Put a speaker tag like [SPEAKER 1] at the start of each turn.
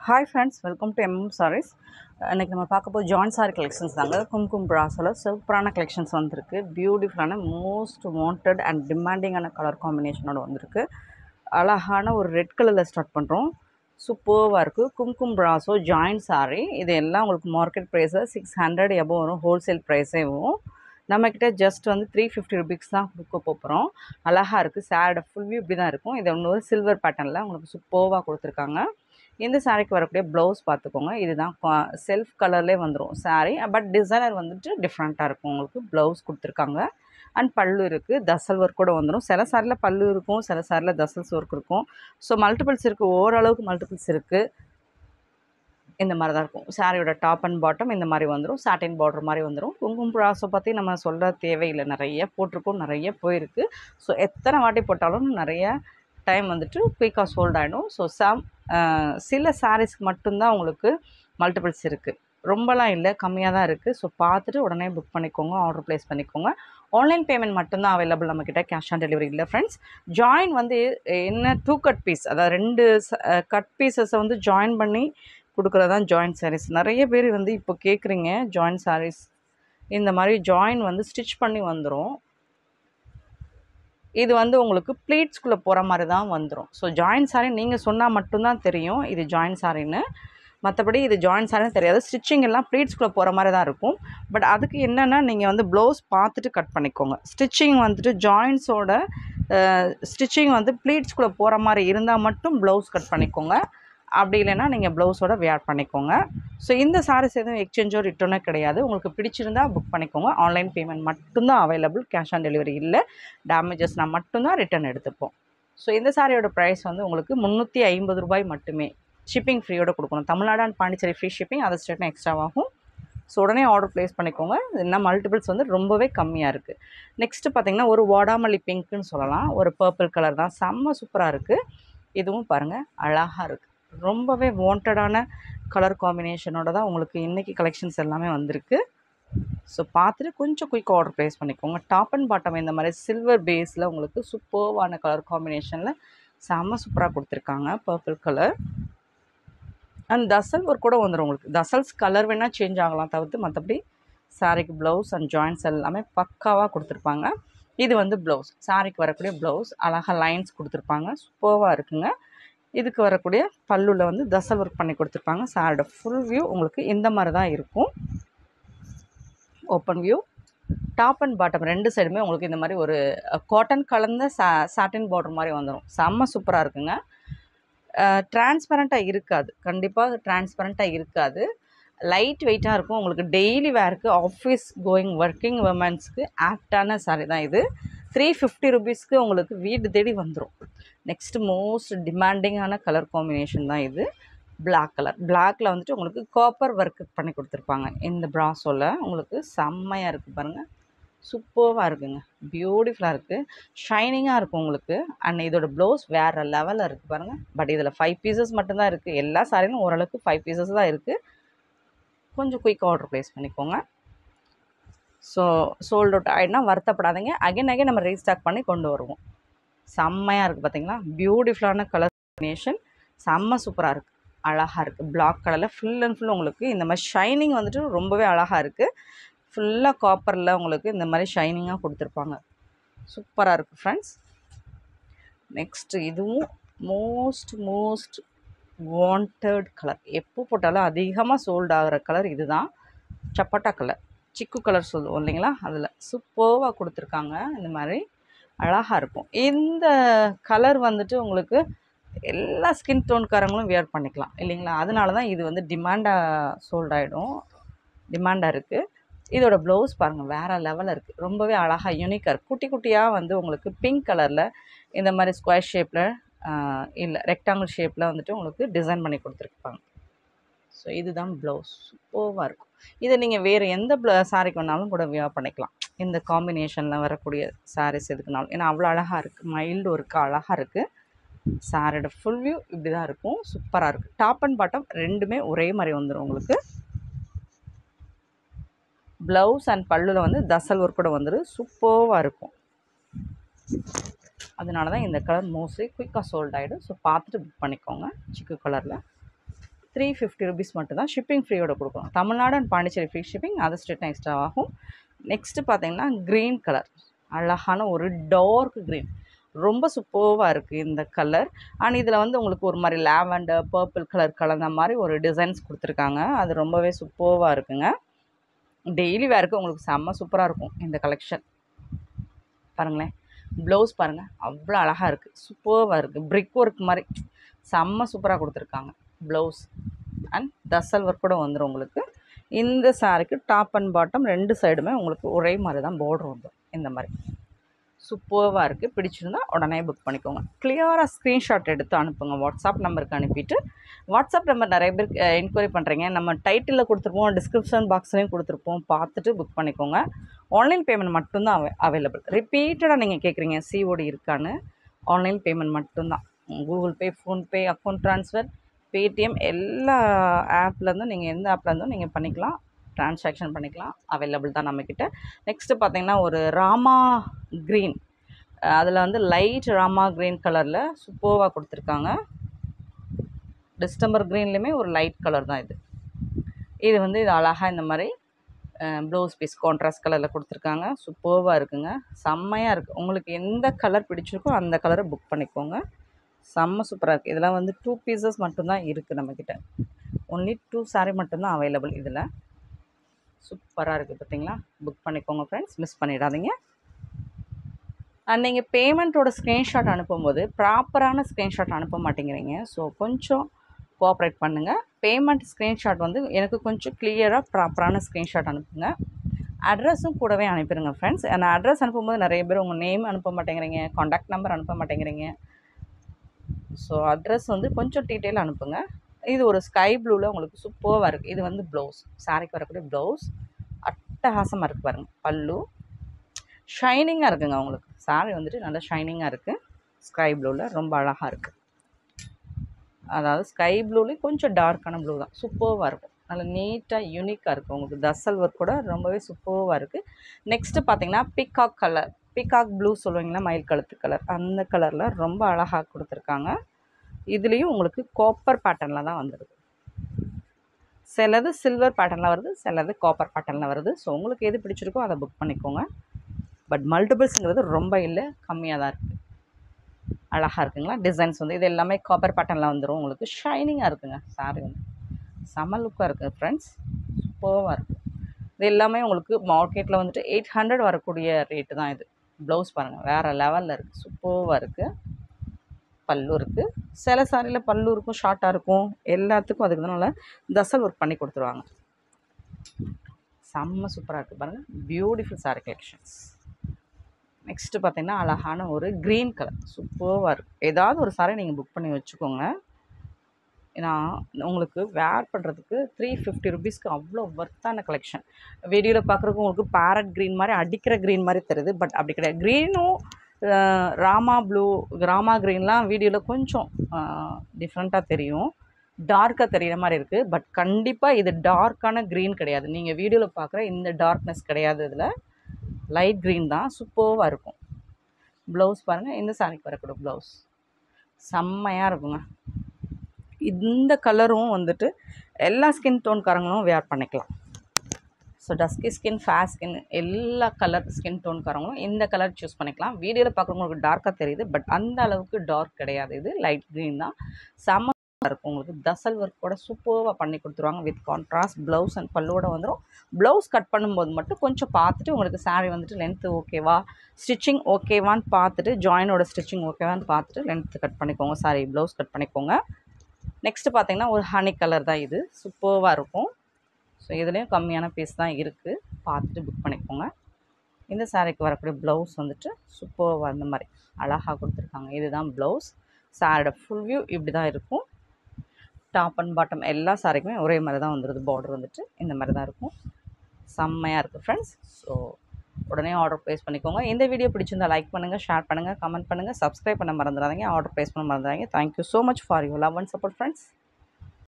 [SPEAKER 1] hi friends welcome to MM Sarees இன்றைக்கி நம்ம பார்க்க போது ஜாயின் சாரி கலெக்ஷன்ஸ் தாங்க கும்கும் ப்ராஸில் சூப்பரான கலெக்ஷன்ஸ் வந்திருக்கு பியூட்டிஃபுல்லான மோஸ்ட் வாண்டட் அண்ட் டிமாண்டிங்கான கலர் காம்பினேஷனோட வந்திருக்கு அழகான ஒரு ரெட் கலரில் ஸ்டார்ட் பண்ணுறோம் சூப்பர்வாக இருக்குது கும்கும் ப்ராஸோ ஜாயின் சாரி இது எல்லாம் உங்களுக்கு மார்க்கெட் ப்ரைஸில் சிக்ஸ் ஹண்ட்ரட் எபோ வரும் ஹோல்சேல் ப்ரைஸே வரும் நம்மக்கிட்ட ஜஸ்ட் வந்து த்ரீ ஃபிஃப்டி ருபீஸ் தான் கொடுக்க போகிறோம் அழகாக இருக்குது சாரோட ஃபுல் வியூ இப்படி தான் இருக்கும் இது ஒன்று சில்வர் பேட்டர்னில் உங்களுக்கு சூப்பர்வாக கொடுத்துருக்காங்க இந்த சாரீக்கு வரக்கூடிய ப்ளவுஸ் பார்த்துக்கோங்க இதுதான் செல்ஃப் கலர்லேயே வந்துடும் சாரீ பட் டிசைனர் வந்துட்டு டிஃப்ரெண்ட்டாக இருக்கும் உங்களுக்கு ப்ளவுஸ் கொடுத்துருக்காங்க அண்ட் பல்லு இருக்குது தசல் ஒர்க் கூட வந்துடும் சில சாரியில் பல்லு இருக்கும் சில சாரியில் தசல்ஸ் ஒர்க் இருக்கும் ஸோ மல்டிபிள்ஸ் இருக்குது ஓரளவுக்கு மல்டிபிள்ஸ் இருக்குது இந்த மாதிரி தான் இருக்கும் சாரியோட டாப் அண்ட் பாட்டம் இந்த மாதிரி வந்துடும் சாட்டின் பார்டர் மாதிரி வந்துடும் குங்குமம் ப்ராஸை பற்றி நம்ம சொல்ல தேவையில்லை நிறைய போட்டிருக்கோம் நிறைய போயிருக்கு ஸோ எத்தனை வாட்டி போட்டாலும் நிறைய டைம் வந்துட்டு குயிக்காக சோல்ட் ஆகிடும் ஸோ சம் சில சாரீஸ்க்கு மட்டும்தான் உங்களுக்கு மல்டிபிள்ஸ் இருக்குது ரொம்பலாம் இல்லை கம்மியாக தான் இருக்குது ஸோ பார்த்துட்டு உடனே புக் பண்ணிக்கோங்க ஆர்டர் ப்ளேஸ் பண்ணிக்கோங்க ஆன்லைன் பேமெண்ட் மட்டும்தான் அவைலபிள் நம்மக்கிட்ட கேஷ் ஆன் டெலிவரி இல்லை ஃப்ரெண்ட்ஸ் ஜாயின் வந்து என்ன டூ கட் பீஸ் அதாவது ரெண்டு கட் பீசஸை வந்து ஜாயின் பண்ணி கொடுக்குறதான் ஜாயின் சாரீஸ் நிறைய பேர் வந்து இப்போ கேட்குறீங்க ஜாயின் சாரீஸ் இந்த மாதிரி ஜாயின் வந்து ஸ்டிச் பண்ணி வந்துடும் இது வந்து உங்களுக்கு ப்ளீட்ஸ்குள்ளே போகிற மாதிரி தான் வந்துடும் ஸோ ஜாயின் சாரி நீங்கள் சொன்னால் மட்டும்தான் தெரியும் இது ஜாயின் சாரின்னு மற்றபடி இது ஜாயின் சாரின்னு தெரியாது ஸ்டிச்சிங் எல்லாம் ப்ளீட்ஸ்குள்ளே போகிற மாதிரி தான் இருக்கும் பட் அதுக்கு என்னென்னா நீங்கள் வந்து ப்ளவுஸ் பார்த்துட்டு கட் பண்ணிக்கோங்க ஸ்டிச்சிங் வந்துட்டு ஜாயின்ஸோட ஸ்டிச்சிங் வந்து ப்ளீட்ஸ்குள்ளே போகிற மாதிரி இருந்தால் மட்டும் ப்ளவுஸ் கட் பண்ணிக்கோங்க அப்படி இல்லைன்னா நீங்கள் ப்ளவுஸோட வேர் பண்ணிக்கோங்க ஸோ இந்த சாரீஸ் எதுவும் எக்ஸ்சேஞ்சோ ரிட்டர்னோ கிடையாது உங்களுக்கு பிடிச்சிருந்தா புக் பண்ணிக்கோங்க ஆன்லைன் பேமெண்ட் மட்டும்தான் அவைலபிள் கேஷ் ஆன் டெலிவரி இல்லை டேமேஜஸ்னால் மட்டும்தான் ரிட்டர்ன் எடுத்துப்போம் ஸோ இந்த சாரியோட ப்ரைஸ் வந்து உங்களுக்கு முந்நூற்றி ஐம்பது ரூபாய் மட்டுமே ஷிப்பிங் ஃப்ரீயோட கொடுக்கணும் Tamil Nadu and Pondicherry free shipping அதை ஸ்டேட்னா எக்ஸ்ட்ராவாகும் ஸோ உடனே ஆர்டர் ப்ளேஸ் பண்ணிக்கோங்க இன்னும் மல்டிபிள்ஸ் வந்து ரொம்பவே கம்மியாக இருக்குது நெக்ஸ்ட்டு பார்த்திங்கன்னா ஒரு வாடாமல்லி பிங்க்குன்னு சொல்லலாம் ஒரு பர்பிள் கலர் தான் செம்ம சூப்பராக இருக்குது இதுவும் பாருங்கள் அழகாக இருக்குது ரொம்பவே வாண்டடான கலர் காம்பினேஷனோட தான் உங்களுக்கு இன்றைக்கி கலெக்ஷன்ஸ் எல்லாமே வந்திருக்கு ஸோ பார்த்துட்டு கொஞ்சம் குயிக் ஆர்டர் ப்ளேஸ் பண்ணிக்கோங்க டாப் அண்ட் பாட்டம் இந்த மாதிரி சில்வர் பேஸில் உங்களுக்கு சூப்பர்வான கலர் காம்பினேஷனில் செம்ம சூப்பராக கொடுத்துருக்காங்க purple colour and tassel work கூட வந்துடும் உங்களுக்கு தசல்ஸ் கலர் வேணால் சேஞ்ச் ஆகலாம் தவிர்த்து மற்றபடி சாரிக்கு ப்ளவுஸ் அண்ட் ஜாயின்ஸ் எல்லாமே பக்காவாக கொடுத்துருப்பாங்க இது வந்து ப்ளவுஸ் சாரிக்கு வரக்கூடிய ப்ளவுஸ் அழகாக லைன்ஸ் கொடுத்துருப்பாங்க சூப்பர்வாக இருக்குங்க இதுக்கு வரக்கூடிய பல்லுவில் வந்து தசல் ஒர்க் பண்ணி கொடுத்துருப்பாங்க சாரோட ஃபுல் வியூ உங்களுக்கு இந்த மாதிரி தான் இருக்கும் open view top and bottom ரெண்டு சைடுமே உங்களுக்கு இந்த மாதிரி ஒரு காட்டன் கலந்த சா சாட்டின் பார்டர் மாதிரி வந்துடும் செம்ம சூப்பராக இருக்குங்க டிரான்ஸ்பரண்ட்டாக இருக்காது கண்டிப்பாக டிரான்ஸ்பரண்ட்டாக இருக்காது லைட் வெயிட்டாக இருக்கும் உங்களுக்கு டெய்லி வேருக்கு ஆஃபீஸ் கோயிங் ஒர்க்கிங் உமன்ஸ்க்கு ஆப்டான சாரி தான் இது த்ரீ ஃபிஃப்டி ருபீஸ்க்கு உங்களுக்கு வீடு தேடி வந்துடும் நெக்ஸ்ட்டு மோஸ்ட் டிமாண்டிங்கான கலர் காம்பினேஷன் தான் இது பிளாக் கலர் பிளாக்கில் வந்துட்டு உங்களுக்கு காப்பர் ஒர்க் பண்ணி கொடுத்துருப்பாங்க இந்த ப்ராஸோவில் உங்களுக்கு செம்மையாக இருக்குது பாருங்கள் சூப்பர்வாக இருக்குங்க பியூட்டிஃபுல்லாக இருக்குது ஷைனிங்காக இருக்கும் உங்களுக்கு அண்ட் இதோட ப்ளவுஸ் வேறு லெவலில் இருக்குது பாருங்கள் பட் இதில் ஃபைவ் பீசஸ் மட்டும்தான் இருக்குது எல்லா சாரிலும் ஓரளவுக்கு ஃபைவ் பீசஸ் தான் இருக்குது கொஞ்சம் குயிக் ஆர்டர் ப்ளேஸ் பண்ணிக்கோங்க ஸோ சோல்ட் அவுட் ஆகிடுனா வருத்தப்படாதீங்க அகைன் அகைன் நம்ம ரீஸ்டாக் பண்ணி கொண்டு வருவோம் செம்மையாக இருக்குது பார்த்தீங்களா பியூட்டிஃபுல்லான கலர் காம்பினேஷன் செம்ம சூப்பராக இருக்குது அழகாக இருக்குது பிளாக் கலரில் ஃபுல் அண்ட் ஃபுல் உங்களுக்கு இந்த மாதிரி ஷைனிங் வந்துட்டு ரொம்பவே அழகாக இருக்குது ஃபுல்லாக காப்பரில் உங்களுக்கு இந்த மாதிரி ஷைனிங்காக கொடுத்துருப்பாங்க சூப்பராக இருக்குது ஃப்ரெண்ட்ஸ் நெக்ஸ்ட்டு இதுவும் மோஸ்ட் மோஸ்ட் வாண்டட் கலர் எப்போ போட்டாலும் அதிகமாக சோல்ட் ஆகிற கலர் இதுதான் சப்பட்டா கலர் சிக்கு கலர் சொல்லுவோம் இல்லைங்களா அதில் சூப்பர்வாக கொடுத்துருக்காங்க இந்த மாதிரி அழகாக இருக்கும் இந்த கலர் வந்துட்டு உங்களுக்கு எல்லா ஸ்கின் டோன்காரங்களும் வியர் பண்ணிக்கலாம் இல்லைங்களா அதனால தான் இது வந்து டிமாண்டாக சோல்ட் ஆகிடும் டிமாண்டாக இருக்குது இதோட ப்ளவுஸ் பாருங்கள் வேறு லெவலில் இருக்குது ரொம்பவே அழகாக யூனிக்காக இருக்குது குட்டி குட்டியாக வந்து உங்களுக்கு பிங்க் கலரில் இந்த மாதிரி ஸ்கொயர் ஷேப்பில் இல்லை ரெக்டாங்கிள் ஷேப்பில் வந்துட்டு உங்களுக்கு டிசைன் பண்ணி கொடுத்துருப்பாங்க ஸோ இதுதான் ப்ளவுஸ் சூப்பராக இருக்கும் இதை நீங்கள் வேறு எந்த ப்ள சாரிக்கு வேணாலும் கூட வியர் பண்ணிக்கலாம் இந்த காம்பினேஷனில் வரக்கூடிய சாரீஸ் எதுக்குனாலும் ஏன்னா அவ்வளோ அழகாக இருக்குது மைல்டு ஒர்க்கு அழகாக இருக்குது சாரோட ஃபுல் வியூ இப்படி தான் இருக்கும் சூப்பராக இருக்குது டாப் அண்ட் பாட்டம் ரெண்டுமே ஒரே மாதிரி வந்துடும் உங்களுக்கு ப்ளவுஸ் அண்ட் பல்லுவில் வந்து தசல் ஒர்க் கூட வந்துடும் சூப்பராக இருக்கும் அதனால தான் இந்த கலர் மோஸ்ட்லி குயிக்காக சோல்ட் ஆகிடும் ஸோ பார்த்துட்டு புக் பண்ணிக்கோங்க சிக்கு கலரில் த்ரீ ஃபிஃப்டி ருபீஸ் மட்டும் தான் ஷிப்பிங் ஃப்ரீயோட கொடுக்குறோம் Tamil Nadu and Pondicherry free shipping அது ஸ்டேட் எக்ஸ்ட்ரா ஆகும் நெக்ஸ்ட்டு பார்த்தீங்கன்னா க்ரீன் கலர் அழகான ஒரு டார்க் க்ரீன் ரொம்ப சூப்பர்வாக இருக்குது இந்த கலர் அண்ட் இதில் வந்து உங்களுக்கு ஒரு மாதிரி லாவெண்டர் பர்பிள் கலர் கலந்த மாதிரி ஒரு டிசைன்ஸ் கொடுத்துருக்காங்க அது ரொம்பவே சூப்பர்வாக இருக்குங்க டெய்லி வேருக்கு உங்களுக்கு செம்ம சூப்பராக இருக்கும் இந்த கலெக்ஷன் பாருங்களேன் ப்ளவுஸ் பாருங்கள் அவ்வளோ அழகாக இருக்குது சூப்பர்வாக இருக்குது பிரிக் ஒர்க் மாதிரி செம்ம சூப்பராக கொடுத்துருக்காங்க ப்ளவுஸ் அண்ட் தசல் ஒர்க் கூட வந்துடும் உங்களுக்கு இந்த சாரிக்கு டாப் அண்ட் பாட்டம் ரெண்டு சைடுமே உங்களுக்கு ஒரே மாதிரி தான் border வந்துடும் இந்த மாதிரி சூப்பர்வாக இருக்குது பிடிச்சிருந்தா உடனே புக் பண்ணிக்கோங்க கிளியராக ஸ்க்ரீன்ஷாட் எடுத்து அனுப்புங்க வாட்ஸ்அப் நம்பருக்கு அனுப்பிட்டு வாட்ஸ்அப் நம்பர் நிறைய பேர் என்கொயரி பண்ணுறீங்க நம்ம டைட்டிலில் கொடுத்துருப்போம் டிஸ்கிரிப்ஷன் பாக்ஸ்லேயும் கொடுத்துருப்போம் பார்த்துட்டு புக் பண்ணிக்கோங்க ஆன்லைன் பேமெண்ட் மட்டும்தான் அவை அவைலபிள் ரிப்பீட்டடாக நீங்கள் கேட்குறீங்க சிஓடி இருக்கான்னு ஆன்லைன் பேமெண்ட் மட்டும்தான் Google Pay PhonePe account transfer Paytm எல்லா ஆப்லேருந்தும் நீங்கள் எந்த ஆப்லேருந்தும் நீங்கள் பண்ணிக்கலாம் ட்ரான்சாக்ஷன் பண்ணிக்கலாம் அவைலபிள் தான் நம்மக்கிட்ட நெக்ஸ்ட்டு பார்த்தீங்கன்னா ஒரு ராமா க்ரீன் அதில் வந்து லைட் ராமா க்ரீன் கலரில் சூப்பர்வாக கொடுத்துருக்காங்க டிஸ்டம்பர் க்ரீன்லேயுமே ஒரு லைட் கலர் தான் இது இது வந்து இது அழகாக இந்த மாதிரி ப்ளவுஸ் பீஸ் கான்ட்ராஸ்ட் கலரில் கொடுத்துருக்காங்க சூப்பர்வாக இருக்குங்க செம்மையாக இருக்குது உங்களுக்கு எந்த கலர் பிடிச்சிருக்கோ அந்த கலரை புக் பண்ணிக்கோங்க செம்ம சூப்பராக இருக்குது இதெல்லாம் வந்து டூ பீசஸ் மட்டும்தான் இருக்குது நம்மக்கிட்ட ஒன்லி டூ saree மட்டும்தான் அவைலபிள் இதில் சூப்பராக இருக்குது பார்த்தீங்களா புக் பண்ணிக்கோங்க ஃப்ரெண்ட்ஸ் மிஸ் பண்ணிடாதீங்க அண்ட் நீங்கள் பேமெண்ட்டோட ஸ்க்ரீன்ஷாட் அனுப்பும்போது ப்ராப்பரான ஸ்க்ரீன்ஷாட் அனுப்ப மாட்டேங்கிறீங்க ஸோ கொஞ்சம் கோஆப்ரேட் பண்ணுங்கள் பேமெண்ட் ஸ்க்ரீன்ஷாட் வந்து எனக்கு கொஞ்சம் கிளியராக ப்ராப்பரான ஸ்க்ரீன்ஷாட் அனுப்புங்க அட்ரஸும் கூடவே அனுப்பிடுங்க ஃப்ரெண்ட்ஸ் நான் அட்ரஸ் அனுப்பும்போது நிறைய பேர் உங்கள் நேம் அனுப்ப மாட்டேங்கிறீங்க காண்டாக்ட் நம்பர் அனுப்ப மாட்டேங்கிறீங்க ஸோ அட்ரஸ் வந்து கொஞ்சம் டீட்டெயில் அனுப்புங்க இது ஒரு ஸ்கை ப்ளூவில் உங்களுக்கு சூப்பராக இருக்குது இது வந்து ப்ளவுஸ் சாரிக்கு வரக்கூடிய ப்ளவுஸ் அட்டகாசமாக இருக்குது பாருங்கள் பல்லு ஷைனிங்காக இருக்குங்க உங்களுக்கு சாரி வந்துட்டு நல்லா ஷைனிங்காக இருக்குது ஸ்கை ப்ளூவில் ரொம்ப அழகாக இருக்குது அதாவது ஸ்கை ப்ளூலேயும் கொஞ்சம் டார்க்கான ப்ளூ தான் சூப்பர்வாக இருக்கும் நல்லா நீட்டாக யூனிக்காக இருக்குது உங்களுக்கு தசல் ஒர்க் கூட ரொம்பவே சூப்பர்வாக இருக்குது நெக்ஸ்ட்டு பார்த்தீங்கன்னா பிகாக் கலர் பிகாக் ப்ளூ சொல்லுவீங்களா மயில் கழுத்து கலர் அந்த கலரில் ரொம்ப அழகாக கொடுத்துருக்காங்க இதுலேயும் உங்களுக்கு காப்பர் பேட்டர்னில் தான் வந்துடுது சிலது சில்வர் பேட்டர்னில் வருது சிலது காப்பர் பேட்டர்னில் வருது ஸோ உங்களுக்கு எது பிடிச்சிருக்கோ அதை புக் பண்ணிக்கோங்க பட் மல்டிபிள்ஸுங்கிறது ரொம்ப இல்லை கம்மியாக தான் இருக்குது அழகாக இருக்குங்களா டிசைன்ஸ் வந்து இது எல்லாமே காப்பர் பேட்டர்னில் வந்துடும் உங்களுக்கு ஷைனிங்காக இருக்குங்க சாரி வந்து செம லுக்காக இருக்குது ஃப்ரெண்ட்ஸ் சூப்பராக இருக்குது இது எல்லாமே உங்களுக்கு மார்க்கெட்டில் வந்துட்டு எயிட் ஹண்ட்ரட் வரக்கூடிய ரேட்டு தான் இது ப்ளவுஸ் பாருங்கள் வேறு லெவலில் இருக்குது சூப்பராக இருக்குது பல்லு இருக்குது சில சாரியில் பல்லு இருக்கும் ஷார்ட்டாக இருக்கும் எல்லாத்துக்கும் அதுக்கு அதனால தசல் ஒர்க் பண்ணி கொடுத்துருவாங்க செம்ம சூப்பராக இருக்குது பாருங்கள் பியூட்டிஃபுல் சாரி கலெக்ஷன்ஸ் நெக்ஸ்ட்டு பார்த்தீங்கன்னா அழகான ஒரு க்ரீன் கலர் சூப்பராக இருக்குது ஏதாவது ஒரு சாரி நீங்கள் புக் பண்ணி வச்சுக்கோங்க ஏன்னா உங்களுக்கு வேர் பண்ணுறதுக்கு த்ரீ ஃபிஃப்டி ருபீஸ்க்கு அவ்வளோ ஒர்த்தான கலெக்ஷன் வீடியோவில் பார்க்குறதுக்கு உங்களுக்கு பேரட் க்ரீன் மாதிரி அடிக்கிற க்ரீன் மாதிரி தெரியுது பட் அப்படி கிடையாது க்ரீனும் ராமா ப்ளூ ராமா க்ரீன்லாம் வீடியோவில் கொஞ்சம் டிஃப்ரெண்ட்டாக தெரியும் டார்க்காக தெரிகிற மாதிரி இருக்குது பட் கண்டிப்பாக இது டார்க்கான க்ரீன் கிடையாது நீங்கள் வீடியோவில் பார்க்குற இந்த டார்க்னஸ் கிடையாது இதில் லைட் க்ரீன் தான் சூப்பராக இருக்கும் ப்ளவுஸ் பாருங்கள் இந்த சாரிக்கு வரக்கூடிய ப்ளவுஸ் செம்மையாக இருக்குங்க இந்த கலரும் வந்துட்டு எல்லா ஸ்கின் டோன்காரங்களும் வேர் பண்ணிக்கலாம் so dusky skin fair skin எல்லா கலர் ஸ்கின் டோன்காரங்களும் இந்த கலர் சூஸ் பண்ணிக்கலாம் வீடியோவில் பார்க்குறவங்களுக்கு டார்க்காக தெரியுது பட் அந்த அளவுக்கு டார்க் கிடையாது இது லைட் க்ரீன் தான் செம்ம இருக்கும் உங்களுக்கு தசல் ஒர்க்கோட சூப்பராக பண்ணி கொடுத்துருவாங்க வித் கான்ட்ராஸ்ட் ப்ளவுஸ் அண்ட் பல்லோட வந்துடும் ப்ளவுஸ் கட் பண்ணும்போது மட்டும் கொஞ்சம் பார்த்துட்டு உங்களுக்கு saree வந்துட்டு லென்த்து ஓகேவா ஸ்டிச்சிங் ஓகேவான்னு பார்த்துட்டு ஜாயினோட ஸ்டிச்சிங் ஓகேவான்னு பார்த்துட்டு லென்த்து கட் பண்ணிக்கோங்க சாரி ப்ளவுஸ் கட் பண்ணிக்கோங்க நெக்ஸ்ட்டு பார்த்தீங்கன்னா ஒரு ஹனி கலர் தான் இது சூப்பராக இருக்கும் ஸோ இதுலேயும் கம்மியான பீஸ் தான் இருக்குது பார்த்துட்டு புக் பண்ணிக்கோங்க இந்த சாரிக்கு வரக்கூடிய ப்ளவுஸ் வந்துட்டு சூப்பராக அந்த மாதிரி அழகாக கொடுத்துருக்காங்க இதுதான் ப்ளவுஸ் சாரோட ஃபுல் வியூ இப்படி தான் இருக்கும் டாப் அண்ட் பாட்டம் எல்லா சாரிக்குமே ஒரே மாதிரி தான் வந்துடுது பார்டர் வந்துட்டு இந்த மாதிரி தான் இருக்கும் செம்மையாக இருக்குது ஃப்ரெண்ட்ஸ் ஸோ உடனே ஆர்டர் ப்ளேஸ் பண்ணிக்கோங்க இந்த வீடியோ பிடிச்சிருந்தா லைக் பண்ணுங்கள் ஷேர் பண்ணுங்கள் கமெண்ட் பண்ணுங்கள் சப்ஸ்கிரைப் பண்ண மறந்துடாதீங்க ஆர்டர் ப்ளேஸ் பண்ண மறந்துடாதீங்க thank you so much for you love and support friends